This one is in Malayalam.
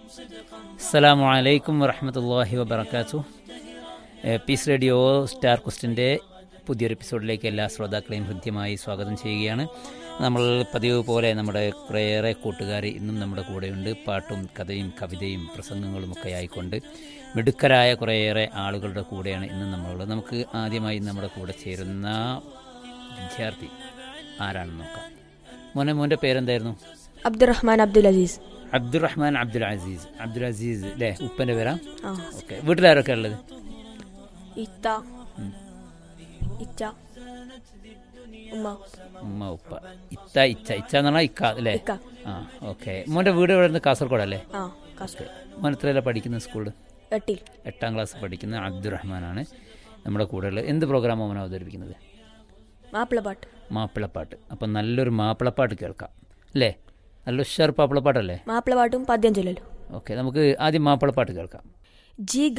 അസ്സലാമു അലൈക്കും വറഹമത്തല്ലാഹി വബർക്കാത്തു പീസ് റേഡിയോ സ്റ്റാർ ക്വസ്റ്റിൻ്റെ പുതിയൊരു എപ്പിസോഡിലേക്ക് എല്ലാ ശ്രോതാക്കളെയും ഹൃദ്യമായി സ്വാഗതം ചെയ്യുകയാണ് നമ്മൾ പതിവ് പോലെ നമ്മുടെ കുറേയേറെ കൂട്ടുകാർ ഇന്നും നമ്മുടെ കൂടെയുണ്ട് പാട്ടും കഥയും കവിതയും പ്രസംഗങ്ങളും ഒക്കെ ആയിക്കൊണ്ട് മിടുക്കരായ കുറേയേറെ ആളുകളുടെ കൂടെയാണ് ഇന്ന് നമ്മളുള്ളത് നമുക്ക് ആദ്യമായി നമ്മുടെ കൂടെ ചേരുന്ന വിദ്യാർത്ഥി ആരാണെന്ന് നോക്കാം മോനെ മോൻ്റെ പേരെന്തായിരുന്നു അബ്ദുറഹ്മാൻ അബ്ദുൽ അസീസ് അബ്ദുറഹ്മാൻ അബ്ദുൽ അസീസ് അബ്ദുൽ അസീസ് അല്ലേ ഉപ്പൻ്റെ പേരാ ആ ഓക്കെ വീട്ടിലാരൊക്കെ ഉള്ളത് ഇത്ത ഇച്ച ഉമ്മ ഉമ്മ ഉപ്പ ഇത്ത ഇച്ച ഇച്ച എന്ന് പറഞ്ഞാൽ ഇക്ക അല്ലേ ഇക്ക ആ ഓക്കെ മോൻ്റെ വീട് ഇവിടെ നിന്ന് കാസർഗോഡ് അല്ലേ ആ കാസർഗോഡ് മോൻ എത്രയല്ല പഠിക്കുന്ന സ്കൂളിൽ എട്ടിൽ എട്ടാം ക്ലാസ് പഠിക്കുന്ന അബ്ദുറഹ്മാനാണ് നമ്മുടെ കൂടെയുള്ളത് എന്ത് പ്രോഗ്രാമാണ് മോൻ അവതരിപ്പിക്കുന്നത് മാപ്പിളപ്പാട്ട് മാപ്പിളപ്പാട്ട് അപ്പം നല്ലൊരു മാപ്പിളപ്പാട്ട് കേൾക്കാം അല്ലേ നല്ല ഉഷാർ മാപ്പിളപ്പാട്ടല്ലേ മാപ്പിളപ്പാട്ടും പദ്യം ചൊല്ലലും ഓക്കെ നമുക്ക് ആദ്യം മാപ്പിളപ്പാട്ട് കേൾക്കാം ജി